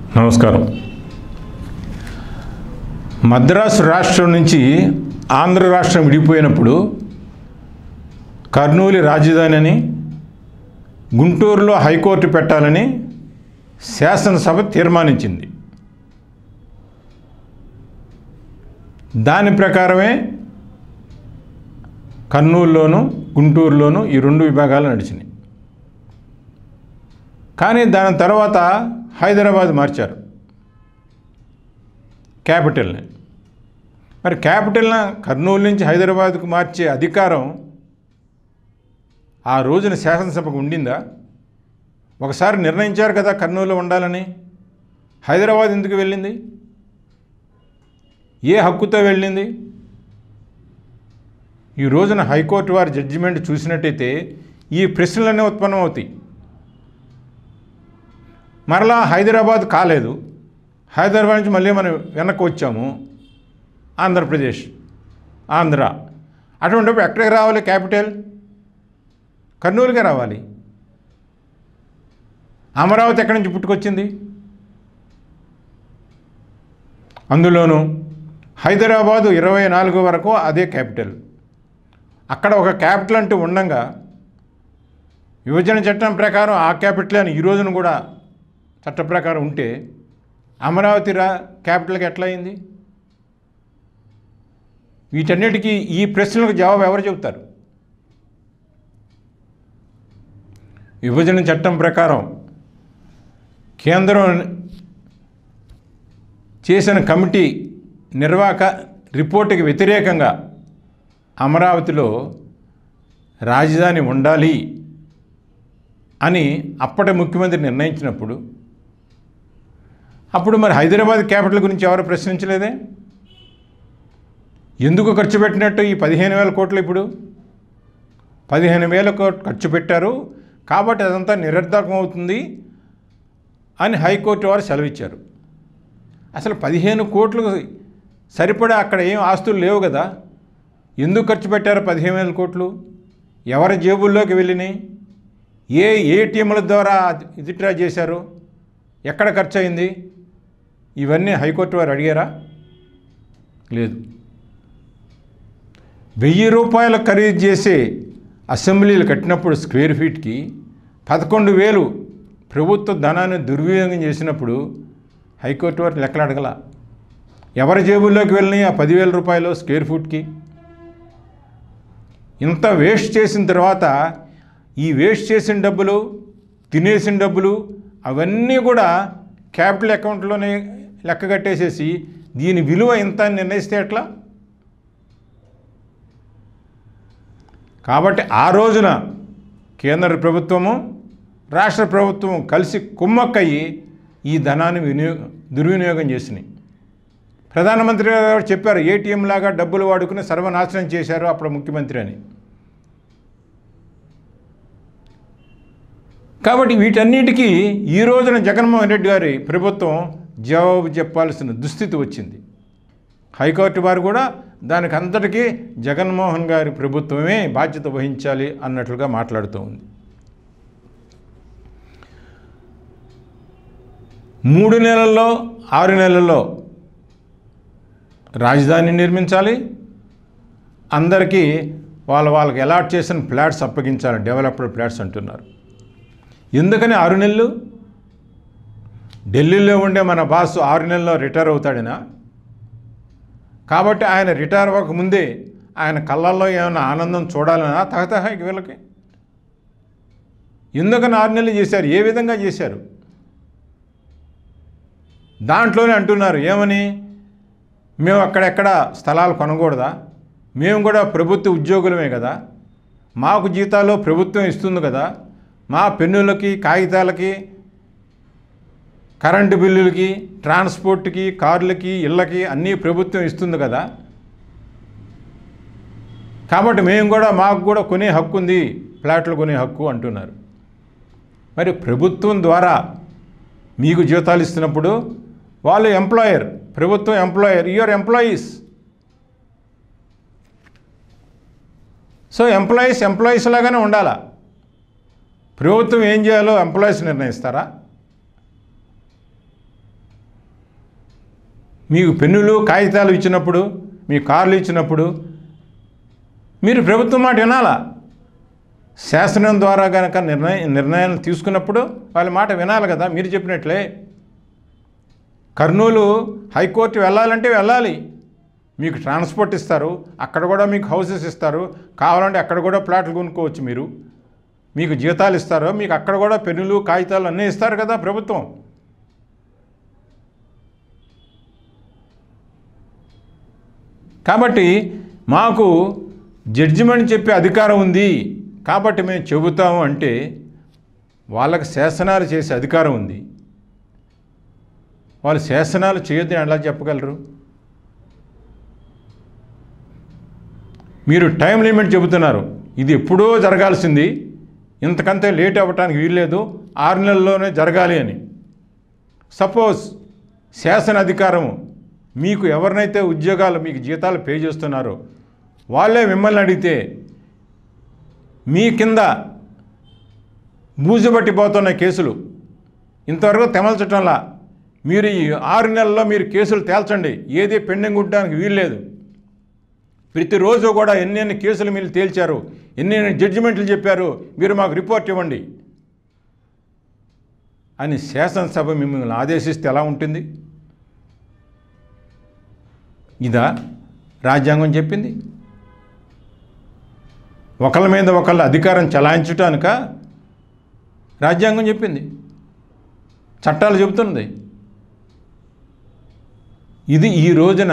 నమస్కారం మద్రాసు రాష్ట్రం నుంచి ఆంధ్ర రాష్ట్రం విడిపోయినప్పుడు కర్నూలు రాజధాని అని గుంటూరులో హైకోర్టు పెట్టాలని శాసనసభ తీర్మానించింది దాని ప్రకారమే కర్నూలులోను గుంటూరులోను ఈ రెండు విభాగాలు నడిచినాయి కానీ దాని తర్వాత హైదరాబాద్ మార్చారు క్యాపిటల్ని మరి క్యాపిటల్ని కర్నూలు నుంచి హైదరాబాద్కు మార్చే అధికారం ఆ రోజున శాసనసభకు ఉండిందా ఒకసారి నిర్ణయించారు కదా కర్నూలు ఉండాలని హైదరాబాద్ ఎందుకు వెళ్ళింది ఏ హక్కుతో వెళ్ళింది ఈ రోజున హైకోర్టు వారి జడ్జిమెంట్ చూసినట్టయితే ఈ ప్రశ్నలన్నీ ఉత్పన్నమవుతాయి మరలా హైదరాబాద్ కాలేదు హైదరాబాద్ నుంచి మళ్ళీ మనం వెనక్కి వచ్చాము ఆంధ్రప్రదేశ్ ఆంధ్ర అటువంటిప్పుడు ఎక్కడికి రావాలి క్యాపిటల్ కర్నూలుగా రావాలి అమరావతి ఎక్కడి నుంచి పుట్టుకొచ్చింది అందులోనూ హైదరాబాదు ఇరవై నాలుగు వరకు అదే క్యాపిటల్ అక్కడ ఒక క్యాపిటల్ అంటూ ఉండంగా విభజన చట్టం ప్రకారం ఆ క్యాపిటల్ అని ఈ రోజున కూడా చట్ట ప్రకారం ఉంటే అమరావతి రా క్యాపిటల్కి ఎట్లా అయింది వీటన్నిటికీ ఈ ప్రశ్నలకు జవాబు ఎవరు చెబుతారు విభజన చట్టం ప్రకారం కేంద్రం చేసిన కమిటీ నిర్వాహక రిపోర్టుకి వ్యతిరేకంగా అమరావతిలో రాజధాని ఉండాలి అని అప్పటి ముఖ్యమంత్రి నిర్ణయించినప్పుడు అప్పుడు మరి హైదరాబాద్ క్యాపిటల్ గురించి ఎవరు ప్రశ్నించలేదే ఎందుకు ఖర్చు పెట్టినట్టు ఈ పదిహేను వేల కోట్లు ఇప్పుడు పదిహేను వేల కోట్లు ఖర్చు పెట్టారు కాబట్టి అదంతా నిరర్ధకం అవుతుంది అని హైకోర్టు వారు సెలవిచ్చారు అసలు పదిహేను కోట్లు సరిపడా అక్కడ ఏం ఆస్తులు లేవు కదా ఎందుకు ఖర్చు పెట్టారు పదిహేను వేల కోట్లు ఎవరి జేబుల్లోకి వెళ్ళినాయి ఏ ఏటీఎంల ద్వారా విత్డ్రా చేశారు ఎక్కడ ఖర్చు అయింది ఇవన్నీ హైకోర్టు వారు అడిగారా లేదు వెయ్యి రూపాయలు ఖరీదు చేసే అసెంబ్లీలు కట్టినప్పుడు స్క్వేర్ ఫీట్కి పదకొండు వేలు ప్రభుత్వ ధనాన్ని దుర్వినియోగం చేసినప్పుడు హైకోర్టు వారు లెక్కలు అడగల ఎవరి జేబుల్లోకి వెళ్ళినాయి ఆ పదివేల రూపాయలు స్క్వేర్ ఫీట్కి ఇంత వేస్ట్ చేసిన తర్వాత ఈ వేస్ట్ చేసిన డబ్బులు తినేసిన డబ్బులు అవన్నీ కూడా క్యాపిటల్ అకౌంట్లోనే లెక్క కట్టేసేసి దీని విలువ ఎంత అని నిర్ణయిస్తే ఎట్లా కాబట్టి ఆ రోజున కేంద్ర ప్రభుత్వము రాష్ట్ర ప్రభుత్వం కలిసి కుమ్మక్కయ్యి ఈ ధనాన్ని వినియోగ దుర్వినియోగం చేసినాయి ప్రధానమంత్రి గారు చెప్పారు ఏటీఎం లాగా డబ్బులు వాడుకుని సర్వనాశనం చేశారు అప్పుడు ముఖ్యమంత్రి అని కాబట్టి వీటన్నిటికీ ఈ రోజున జగన్మోహన్ రెడ్డి గారి ప్రభుత్వం జవాబు చెప్పాల్సిన దుస్థితి వచ్చింది హైకోర్టు వారు కూడా దానికి అంతటికీ జగన్మోహన్ గారి ప్రభుత్వమే బాధ్యత వహించాలి అన్నట్లుగా మాట్లాడుతూ ఉంది మూడు నెలల్లో ఆరు నెలల్లో రాజధాని నిర్మించాలి అందరికీ వాళ్ళ వాళ్ళకి అలాట్ చేసిన ఫ్లాట్స్ అప్పగించాలి డెవలప్డ్ ఫ్లాట్స్ అంటున్నారు ఎందుకని ఆరు నెలలు ఢిల్లీలో ఉండే మన బాస్ ఆరు నెలల్లో రిటైర్ అవుతాడనా కాబట్టి ఆయన రిటైర్ అవ్వక ముందే ఆయన కళ్ళల్లో ఏమైనా ఆనందం చూడాలనా తహతహ వీళ్ళకి ఎందుకని ఆరు నెలలు చేశారు ఏ విధంగా చేశారు దాంట్లోనే అంటున్నారు ఏమని మేము అక్కడెక్కడ స్థలాలు కొనకూడదా మేము కూడా ప్రభుత్వ ఉద్యోగులమే కదా మాకు జీతాలు ప్రభుత్వం ఇస్తుంది కదా మా పెన్నులకి కాగితాలకి కరెంటు బిల్లులకి ట్రాన్స్పోర్ట్కి కార్లకి ఇళ్ళకి అన్నీ ప్రభుత్వం ఇస్తుంది కదా కాబట్టి మేము కూడా మాకు కూడా కొనే హక్కు ఉంది ఫ్లాట్లు కొనే హక్కు అంటున్నారు మరి ప్రభుత్వం ద్వారా మీకు జీతాలు ఇస్తున్నప్పుడు వాళ్ళు ఎంప్లాయర్ ప్రభుత్వం employer your employees so employees employees లాగానే ఉండాలా ప్రభుత్వం ఏం చేయాలో ఎంప్లాయీస్ నిర్ణయిస్తారా మీకు పెన్నులు కాగితాలు ఇచ్చినప్పుడు మీ కార్లు ఇచ్చినప్పుడు మీరు ప్రభుత్వం మాట వినాలా శాసనం ద్వారా కనుక నిర్ణయ నిర్ణయాలు తీసుకున్నప్పుడు వాళ్ళ మాట వినాలి కదా మీరు చెప్పినట్లే కర్నూలు హైకోర్టు వెళ్ళాలంటే వెళ్ళాలి మీకు ట్రాన్స్పోర్ట్ ఇస్తారు అక్కడ కూడా మీకు హౌసెస్ ఇస్తారు కావాలంటే అక్కడ కూడా ప్లాట్లు కొనుక్కోవచ్చు మీరు మీకు జీతాలు ఇస్తారు మీకు అక్కడ కూడా పెన్నులు కాగితాలు అన్నీ ఇస్తారు కదా ప్రభుత్వం కాబట్టి మాకు జడ్జిమెంట్ చెప్పే అధికారం ఉంది కాబట్టి మేము చెబుతాము అంటే వాళ్ళకి శాసనాలు చేసే అధికారం ఉంది వాళ్ళు శాసనాలు చేయొద్దని ఎలా చెప్పగలరు మీరు టైం లిమిట్ చెబుతున్నారు ఇది ఎప్పుడో జరగాల్సింది ఇంతకంతే లేట్ అవ్వటానికి వీల్లేదు ఆరు నెలల్లోనే జరగాలి అని సపోజ్ శాసన అధికారము మీకు ఎవరినైతే ఉద్యోగాలు మీకు జీతాలు పే చేస్తున్నారో వాళ్ళే మిమ్మల్ని అడిగితే మీ కింద బూజుబట్టిపోతున్న కేసులు ఇంతవరకు తెమల్చటంలా మీరు ఈ ఆరు నెలల్లో మీరు కేసులు తేల్చండి ఏది పెండింగ్ ఉండడానికి వీల్లేదు ప్రతిరోజు కూడా ఎన్నెన్ని కేసులు మీరు తేల్చారు ఎన్నెన్ని జడ్జిమెంట్లు చెప్పారు మీరు మాకు రిపోర్ట్ ఇవ్వండి అని శాసనసభ మిమ్మల్ని ఆదేశిస్తే ఎలా ఉంటుంది ఇదా రాజ్యాంగం చెప్పింది ఒకళ్ళ మీద ఒకళ్ళ అధికారం చలాయించటానిక రాజ్యాంగం చెప్పింది చట్టాలు చెబుతున్నది ఇది ఈ రోజున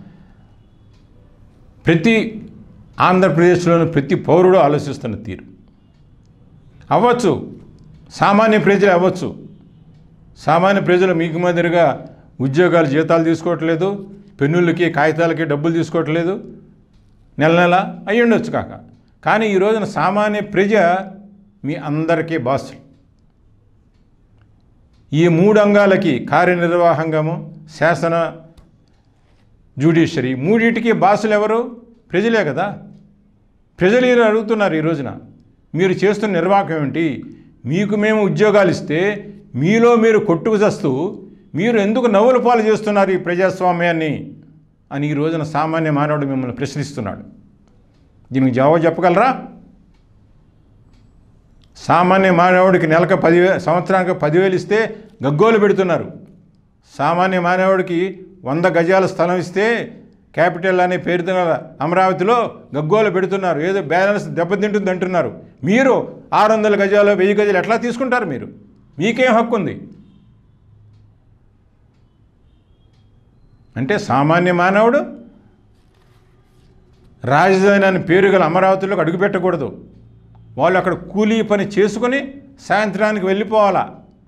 ప్రతి ఆంధ్రప్రదేశ్లోని ప్రతి పౌరుడు ఆలోచిస్తున్న తీరు అవ్వచ్చు సామాన్య ప్రజలు అవ్వచ్చు సామాన్య ప్రజలు మీకు మాదిరిగా ఉద్యోగాలు జీతాలు తీసుకోవట్లేదు పెన్నులకి కాగితాలకి డబ్బులు తీసుకోవట్లేదు నెల నెల అయ్యి ఉండొచ్చు కాక కానీ ఈ రోజున సామాన్య ప్రజ మీ అందరికీ బాసులు ఈ మూడు అంగాలకి కార్యనిర్వాహంగము శాసన జ్యుడిషియరీ మూడింటికి బాసులు ఎవరు ప్రజలే కదా ప్రజలు ఇలా అడుగుతున్నారు ఈ రోజున మీరు చేస్తున్న నిర్వాహకం ఏమిటి మీకు మేము ఉద్యోగాలు ఇస్తే మీలో మీరు కొట్టుకు చస్తూ మీరు ఎందుకు నవ్వుల పాలు చేస్తున్నారు ఈ ప్రజాస్వామ్యాన్ని అని ఈ రోజున సామాన్య మానవుడు మిమ్మల్ని ప్రశ్నిస్తున్నాడు దీనికి జవాబు చెప్పగలరా సామాన్య మానవుడికి నెలకు పదివే సంవత్సరానికి పదివేలు ఇస్తే గగ్గోలు పెడుతున్నారు సామాన్య మానవుడికి వంద గజాల స్థలం ఇస్తే క్యాపిటల్ అనే పేరుతో అమరావతిలో గగ్గోలు పెడుతున్నారు ఏదో బ్యాలెన్స్ దెబ్బతింటుంది అంటున్నారు మీరు ఆరు వందల గజాలు వెయ్యి గజాలు ఎట్లా తీసుకుంటారు మీరు మీకేం హక్కు ఉంది అంటే సామాన్య మానవుడు రాజధాని అని పేరు గల అమరావతిలోకి అడుగుపెట్టకూడదు వాళ్ళు అక్కడ కూలీ పని చేసుకొని సాయంత్రానికి వెళ్ళిపోవాలా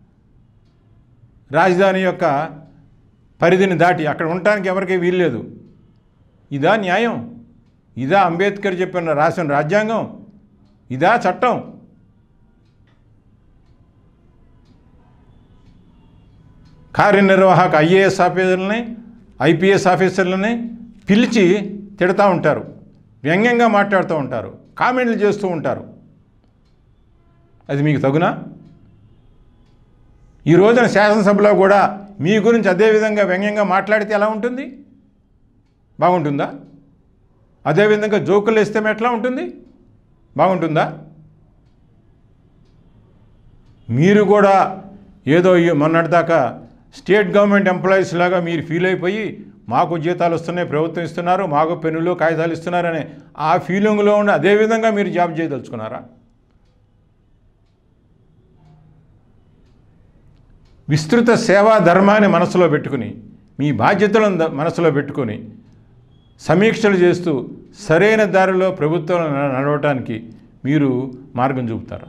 రాజధాని యొక్క పరిధిని దాటి అక్కడ ఉండటానికి ఎవరికీ వీల్లేదు ఇదా న్యాయం ఇదా అంబేద్కర్ చెప్పిన రాసిన రాజ్యాంగం ఇదా చట్టం కార్యనిర్వాహక ఐఏఎస్ ఆఫీసర్లని ఐపీఎస్ ఆఫీసర్లని పిలిచి తిడతా ఉంటారు వ్యంగ్యంగా మాట్లాడుతూ ఉంటారు కామెంట్లు చేస్తూ ఉంటారు అది మీకు తగునా ఈ రోజున శాసనసభలో కూడా మీ గురించి అదే విధంగా వ్యంగ్యంగా మాట్లాడితే ఎలా ఉంటుంది బాగుంటుందా అదేవిధంగా జోకులు వేస్తే ఎట్లా ఉంటుంది బాగుంటుందా మీరు కూడా ఏదో ఈ మొన్నటిదాకా స్టేట్ గవర్నమెంట్ ఎంప్లాయీస్ లాగా మీరు ఫీల్ అయిపోయి మాకు జీతాలు వస్తున్నాయి ప్రభుత్వం ఇస్తున్నారు మాకు పెన్నులు కాగితాలు ఇస్తున్నారనే ఆ ఫీలింగ్లో ఉండి అదే విధంగా మీరు జాబ్ చేయదలుచుకున్నారా విస్తృత సేవా ధర్మాన్ని మనసులో పెట్టుకుని మీ బాధ్యతలను ద- మనసులో పెట్టుకొని సమీక్షలు చేస్తూ సరైన దారిలో ప్రభుత్వం న- నడవటానికి మీరు మార్గం చూపుతారు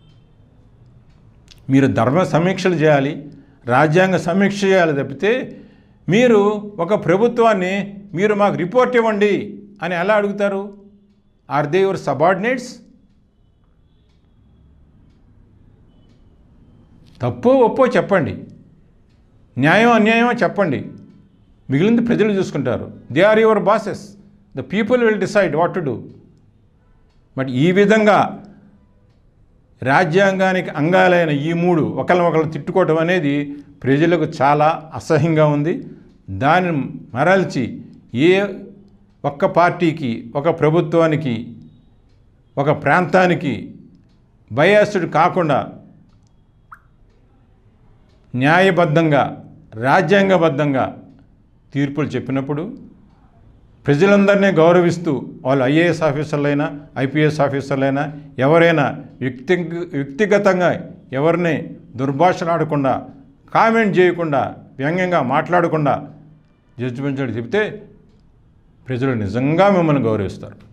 మీరు ధర్మ సమీక్షలు చేయాలి రాజ్యాంగ సమీక్ష చేయాలి తప్పితే మీరు ఒక ప్రభుత్వాన్ని మీరు మాకు రిపోర్ట్ ఇవ్వండి అని ఎలా అడుగుతారు ఆర్ దే యువర్ సబార్డినేట్స్ తప్పో ఒప్పో చెప్పండి న్యాయం అన్యాయమో చెప్పండి మిగిలింది ప్రజలు చూసుకుంటారు they are your bosses the people will decide what to do but ఈ విధంగా రాజ్యాంగానికి అంగాలైన ఈ మూడు ఒకరిని ఒకరు తిట్టుకోవటం అనేది ప్రజలకు చాలా అసహ్యంగా ఉంది దానిని మరల్చి ఏ ఒక్క పార్టీకి ఒక ప్రభుత్వానికి ఒక ప్రాంతానికి బయాసుడు కాకుండా న్యాయబద్ధంగా రాజ్యాంగబద్ధంగా తీర్పులు చెప్పినప్పుడు ప్రజలందరినీ గౌరవిస్తూ వాళ్ళు ఐఏఎస్ ఆఫీసర్లైనా ఐపీఎస్ ఆఫీసర్లైనా ఎవరైనా వ్యక్తి వ్యక్తిగతంగా ఎవరిని దుర్భాషలాడకుండా కామెంట్ చేయకుండా వ్యంగ్యంగా మాట్లాడకుండా జడ్జిమెంట్ చెప్తే ప్రజలు నిజంగా మిమ్మల్ని గౌరవిస్తారు